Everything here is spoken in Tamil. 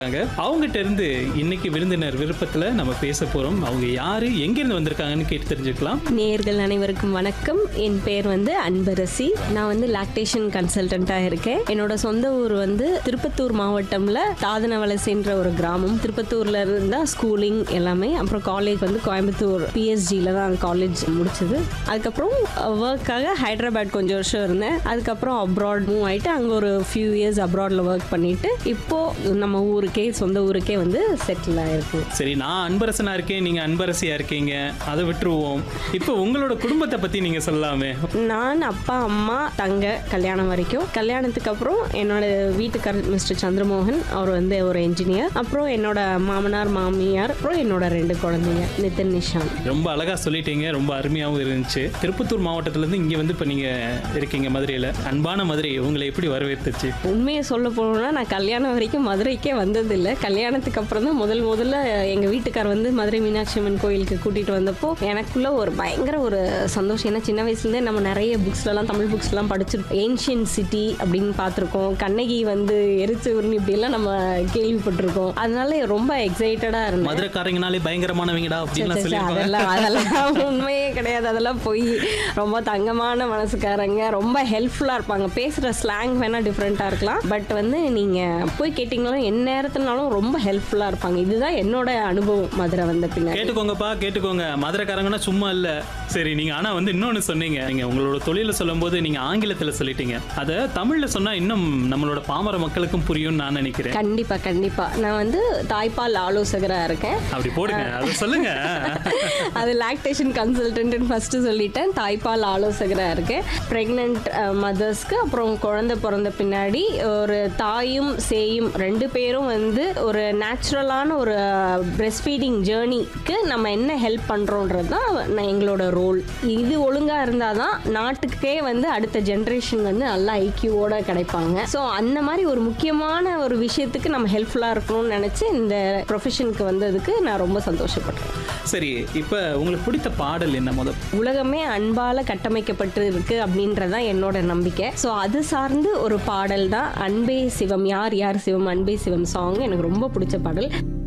இருக்காங்க அவங்ககிட்ட இருந்து இன்னைக்கு விருந்தினர் விருப்பத்துல நம்ம பேச போறோம் அவங்க யாரு எங்க இருந்து வந்திருக்காங்கன்னு கேட்டு தெரிஞ்சுக்கலாம் நேர்கள் அனைவருக்கும் வணக்கம் என் பேர் வந்து அன்பரசி நான் வந்து லாக்டேஷன் கன்சல்டண்ட்டாக இருக்கேன் என்னோட சொந்த ஊர் வந்து திருப்பத்தூர் மாவட்டம்ல தாதனவலசைன்ற ஒரு கிராமம் திருப்பத்தூர்ல இருந்தா ஸ்கூலிங் எல்லாமே அப்புறம் காலேஜ் வந்து கோயம்புத்தூர் பிஎஸ்ஜியில் தான் காலேஜ் முடிச்சது அதுக்கப்புறம் ஒர்க்காக ஹைதராபாத் கொஞ்சம் வருஷம் இருந்தேன் அதுக்கப்புறம் அப்ராட் மூவ் ஆயிட்டு அங்கே ஒரு ஃபியூ இயர்ஸ் அப்ராடில் ஒர்க் பண்ணிட்டு இப்போ நம்ம ஊருக்கே சொந்த ஊருக்கே வந்து செட்டில் ஆயிருக்கு சரி நான் அன்பரசனா இருக்கேன் நீங்க அன்பரசியா இருக்கீங்க அதை விட்டுருவோம் இப்போ உங்களோட குடும்பத்தை பத்தி நீங்க சொல்லலாமே நான் அப்பா அம்மா தங்க கல்யாணம் வரைக்கும் கல்யாணத்துக்கு அப்புறம் என்னோட வீட்டுக்காரர் மிஸ்டர் சந்திரமோகன் அவர் வந்து ஒரு என்ஜினியர் அப்புறம் என்னோட மாமனார் மாமியார் அப்புறம் என்னோட ரெண்டு குழந்தைங்க நிதின் நிஷான் ரொம்ப அழகா சொல்லிட்டீங்க ரொம்ப அருமையாகவும் இருந்துச்சு திருப்பத்தூர் மாவட்டத்துல இருந்து இங்க வந்து இப்போ நீங்க இருக்கீங்க மதுரையில அன்பான மதுரை உங்களை எப்படி வரவேற்றுச்சு உண்மையை சொல்ல போனோம்னா நான் கல்யாணம் வரைக்கும் மதுரைக்கே வந்ததில்லை கல்யாணத்துக்கு அப்புறம் தான் முதல் முதல்ல எங்கள் வீட்டுக்கார் வந்து மதுரை மீனாட்சி அம்மன் கோயிலுக்கு கூட்டிகிட்டு வந்தப்போ எனக்குள்ள ஒரு பயங்கர ஒரு சந்தோஷம் ஏன்னா சின்ன வயசுலேருந்தே நம்ம நிறைய புக்ஸ்லலாம் தமிழ் புக்ஸ்லாம் படிச்சிருக்கோம் ஏன்ஷியன் சிட்டி அப்படின்னு பார்த்துருக்கோம் கண்ணகி வந்து எரிச்சூர்னு இப்படிலாம் நம்ம கேள்விப்பட்டிருக்கோம் அதனால ரொம்ப எக்ஸைட்டடாக இருந்தேன் மதுரைக்காரங்கனாலே பயங்கரமானவங்கடா அப்படின்லாம் சே, சே, சொல்லியிருப்பாங்க அதெல்லாம் அதெல்லாம் உண்மையே கிடையாது அதெல்லாம் போய் ரொம்ப தங்கமான மனசுக்காரங்க ரொம்ப ஹெல்ப்ஃபுல்லாக இருப்பாங்க பேசுகிற ஸ்லாங் வேணால் டிஃப்ரெண்ட்டாக இருக்கலாம் பட் வந்து நீங்கள் போய் கேட்டிங்கனாலும் என் நேரத்துனாலும் ரொம்ப ஹெல்ப்ஃபுல்லாக இருப்பாங்க இதுதான் என்னோட அனுபவம் மதுரை வந்த பின்னாடி கேட்டுக்கோங்கப்பா கேட்டுக்கோங்க மதுரைக்காரங்கன்னா சும்மா இல்ல சரி நீங்க ஆனா வந்து இன்னொன்னு சொன்னீங்க நீங்க உங்களோட தொழில சொல்லும்போது நீங்க ஆங்கிலத்துல சொல்லிட்டீங்க அதை தமிழ்ல சொன்னா இன்னும் நம்மளோட பாமர மக்களுக்கும் புரியும்னு நான் நினைக்கிறேன் கண்டிப்பாக கண்டிப்பாக நான் வந்து தாய்ப்பால் ஆலோசகராக இருக்கேன் அப்படி போடுங்க அதை சொல்லுங்க அது லாக்டேஷன் கன்சல்டன்ட்னு ஃபஸ்ட்டு சொல்லிட்டேன் தாய்ப்பால் ஆலோசகராக இருக்கேன் ப்ரெக்னென்ட் மதர்ஸ்க்கு அப்புறம் குழந்தை பிறந்த பின்னாடி ஒரு தாயும் சேயும் ரெண்டு பேரும் வந்து ஒரு நேச்சுரலான ஒரு பிரெஸ்ட் ஃபீடிங் ஜேர்னிக்கு நம்ம என்ன ஹெல்ப் பண்ணுறோன்றது தான் நான் எங்களோட ரோல் இது ஒழுங்காக இருந்தால் தான் நாட்டுக்கே வந்து அடுத்த ஜென்ரேஷன் வந்து நல்லா ஐக்கியூவோட கிடைப்பாங்க ஸோ அந்த மாதிரி ஒரு முக்கியமான ஒரு விஷயத்துக்கு நம்ம ஹெல்ப்ஃபுல்லாக இருக்கணும்னு நினச்சி இந்த ப்ரொஃபஷனுக்கு வந்ததுக்கு நான் ரொம்ப சந்தோஷப்படுறேன் சரி இப்ப உங்களுக்கு பிடித்த பாடல் என்ன முத உலகமே அன்பால கட்டமைக்கப்பட்டு இருக்கு அப்படின்றதான் என்னோட நம்பிக்கை ஸோ அது சார்ந்து ஒரு பாடல் தான் அன்பே சிவம் யார் யார் சிவம் அன்பே சிவம் சாங் எனக்கு ரொம்ப பிடிச்ச பாடல்